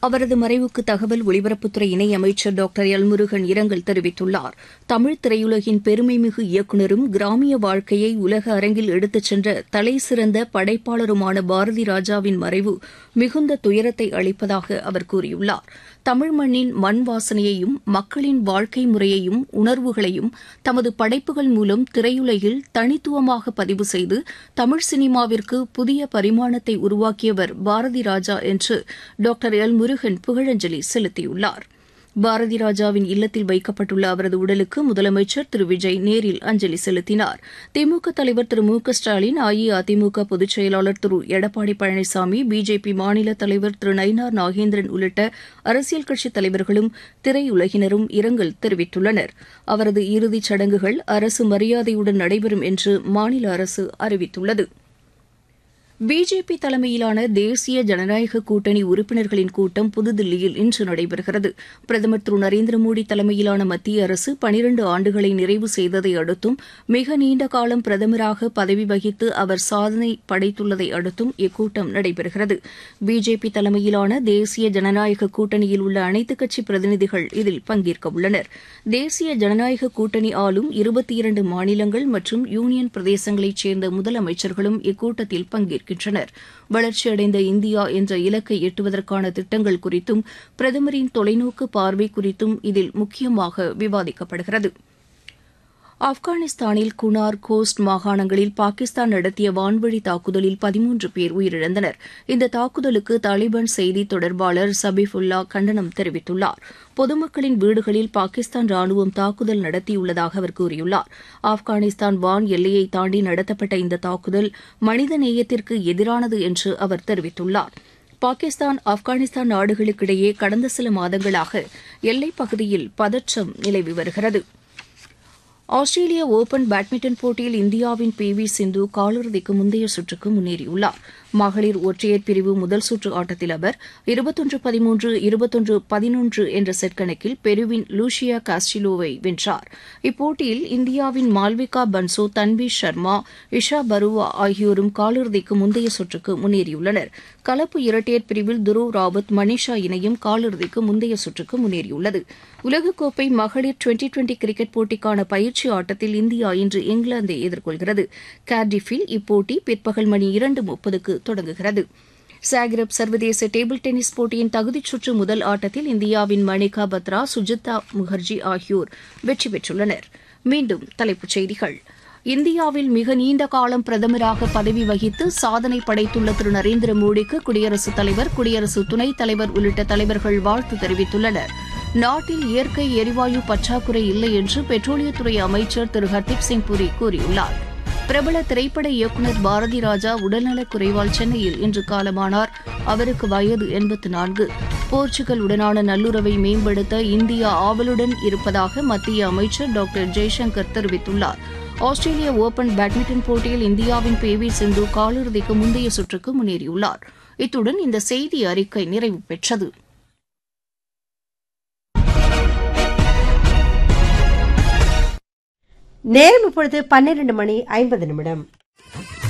அவரது மறைவுக்கு தகவல் ஒலிபரப்புத்துறை இணையமைச்சர் டாக்டர் எல் முருகன் இரங்கல் தெரிவித்துள்ளார் தமிழ் திரையுலகின் பெருமைமிகு இயக்குநரும் கிராமிய வாழ்க்கையை உலக அரங்கில் எடுத்துச் சென்ற தலைசிறந்த படைப்பாளருமான பாரதி ராஜாவின் மறைவு மிகுந்த துயரத்தை அளிப்பதாக அவர் கூறியுள்ளார் தமிழ் மண்ணின் மண் வாசனையையும் மக்களின் வாழ்க்கை முறையையும் உணர்வுகளையும் தமது படைப்புகள் மூலம் திரையுலகில் தனித்துவமாக பதிவு செய்து தமிழ் சினிமாவிற்கு புதிய பரிமாணத்தை உருவாக்கியவர் பாரதி ராஜா என்று டாக்டர் எல் முருகன் புகழஞ்சலி செலுத்தியுள்ளார் பாரதி ராஜாவின் இல்லத்தில் வைக்கப்பட்டுள்ள அவரது உடலுக்கு முதலமைச்சர் திரு விஜய் நேரில் அஞ்சலி செலுத்தினார் திமுக தலைவர் திரு மு க ஸ்டாலின் அஇஅதிமுக பொதுச் செயலாளர் திரு எடப்பாடி பழனிசாமி பிஜேபி மாநில தலைவர் திரு நயினார் நாகேந்திரன் உள்ளிட்ட அரசியல் கட்சித் தலைவர்களும் திரையுலகினரும் இரங்கல் தெரிவித்துள்ளனர் அவரது இறுதிச் சடங்குகள் அரசு மரியாதையுடன் நடைபெறும் என்று மாநில அரசு அறிவித்துள்ளது பிஜேபி தலைமையிலான தேசிய ஜனநாயக கூட்டணி உறுப்பினர்களின் கூட்டம் புதுதில்லியில் இன்று நடைபெறுகிறது பிரதமர் திரு நரேந்திர மோடி தலைமையிலான மத்திய அரசு பனிரண்டு ஆண்டுகளை நிறைவு செய்ததை அடுத்தும் மிக நீண்ட காலம் பிரதமராக பதவி வகித்து அவர் சாதனை படைத்துள்ளதை அடுத்தும் இக்கூட்டம் நடைபெறுகிறது பிஜேபி தலைமையிலான தேசிய ஜனநாயக கூட்டணியில் உள்ள அனைத்துக் கட்சி பிரதிநிதிகள் இதில் பங்கேற்க உள்ளனர் தேசிய ஜனநாயக கூட்டணி ஆளும் இருபத்தி இரண்டு மாநிலங்கள் மற்றும் யூனியன் பிரதேசங்களைச் சேர்ந்த முதலமைச்சர்களும் இக்கூட்டத்தில் பங்கேற்கின்றனர் வளர்ச்சியடைந்த இந்தியா என்ற இலக்கை எட்டுவதற்கான திட்டங்கள் குறித்தும் பிரதமரின் தொலைநோக்கு பார்வை குறித்தும் இதில் முக்கியமாக விவாதிக்கப்படுகிறது ஆப்கானிஸ்தானில் குனார் கோஸ்ட் மாகாணங்களில் பாகிஸ்தான் நடத்திய வான்வழி தாக்குதலில் பதிமூன்று பேர் உயிரிழந்தனர் இந்த தாக்குதலுக்கு தாலிபான் செய்தி தொடர்பாளர் சபிஃபுல்லா கண்டனம் தெரிவித்துள்ளார் பொதுமக்களின் வீடுகளில் பாகிஸ்தான் ராணுவம் தாக்குதல் நடத்தியுள்ளதாக அவர் கூறியுள்ளார் ஆப்கானிஸ்தான் வான் எல்லையை தாண்டி நடத்தப்பட்ட இந்த தாக்குதல் மனித நேயத்திற்கு எதிரானது என்று அவர் தெரிவித்துள்ளார் பாகிஸ்தான் ஆப்கானிஸ்தான் நாடுகளுக்கிடையே கடந்த சில மாதங்களாக எல்லைப் பகுதியில் பதற்றம் நிலவி வருகிறது ஆஸ்திரேலிய ஓபன் பேட்மிண்டன் போட்டியில் இந்தியாவின் பி வி சிந்து காலிறுதிக்கு முந்தைய சுற்றுக்கு முன்னேறியுள்ளார் மகளிர் ஒற்றையர் பிரிவு முதல் சுற்று ஆட்டத்தில் அவர் இருபத்தொன்று பதிமூன்று இருபத்தொன்று பதினொன்று என்ற செட் கணக்கில் பெருவின் லூஷியா காஸ்டிலோவை வென்றார் இப்போட்டியில் இந்தியாவின் மால்விகா பன்சோ தன்வி சர்மா இஷா பருவா ஆகியோரும் காலிறுதிக்கு முந்தைய சுற்றுக்கு முன்னேறியுள்ளனர் கலப்பு இரட்டையர் பிரிவில் துருவ் ராவத் மனிஷா இணையும் காலிறுதிக்கு முந்தைய சுற்றுக்கு முன்னேறியுள்ளது உலகக்கோப்பை மகளிர் டுவெண்டி டுவெண்டி கிரிக்கெட் போட்டிக்கான பயிற்சி ஆட்டத்தில் இந்தியா இன்று இங்கிலாந்தை எதிர்கொள்கிறது கார்டிஃபில் இப்போட்டி பிற்பகல் மணி இரண்டு முப்பதுக்கு தொடங்குகிறது சாக்ரப் சர்வதேச டேபிள் டென்னிஸ் போட்டியின் தகுதிச் சுற்று முதல் ஆட்டத்தில் இந்தியாவின் மணிகா பத்ரா சுஜிதா முகர்ஜி ஆகியோர் வெற்றி பெற்றுள்ளனர் மீண்டும் தலைப்புச் செய்திகள் இந்தியாவில் மிக நீண்ட காலம் பிரதமராக பதவி வகித்து சாதனை படைத்துள்ள திரு நரேந்திர மோடிக்கு குடியரசுத் தலைவர் குடியரசு துணைத் தலைவர் உள்ளிட்ட தலைவர்கள் வாழ்த்து தெரிவித்துள்ளனர் நாட்டில் இயற்கை எரிவாயு பற்றாக்குறை இல்லை என்று பெட்ரோலியத்துறை அமைச்சர் திரு ஹர்தீப் சிங் புரி கூறியுள்ளார் பிரபல திரைப்பட இயக்குநர் பாரதி ராஜா உடல்நலக் குறைவால் சென்னையில் இன்று காலமானார் அவருக்கு வயது எண்பத்து நான்கு போர்ச்சுகல் உடனான நல்லுறவை மேம்படுத்த இந்தியா ஆவலுடன் இருப்பதாக மத்திய அமைச்சர் டாக்டர் ஜெய்சங்கர் தெரிவித்துள்ளார் ஆஸ்திரேலிய ஓபன் பேட்மிண்டன் போட்டியில் இந்தியாவின் பி வி சிந்து காலிறுதிக்கு முந்தைய சுற்றுக்கு முன்னேறியுள்ளார் இத்துடன் இந்த செய்தி அறிக்கை நிறைவு பெற்றது நேரம் இப்பொழுது பன்னிரண்டு மணி ஐம்பது நிமிடம்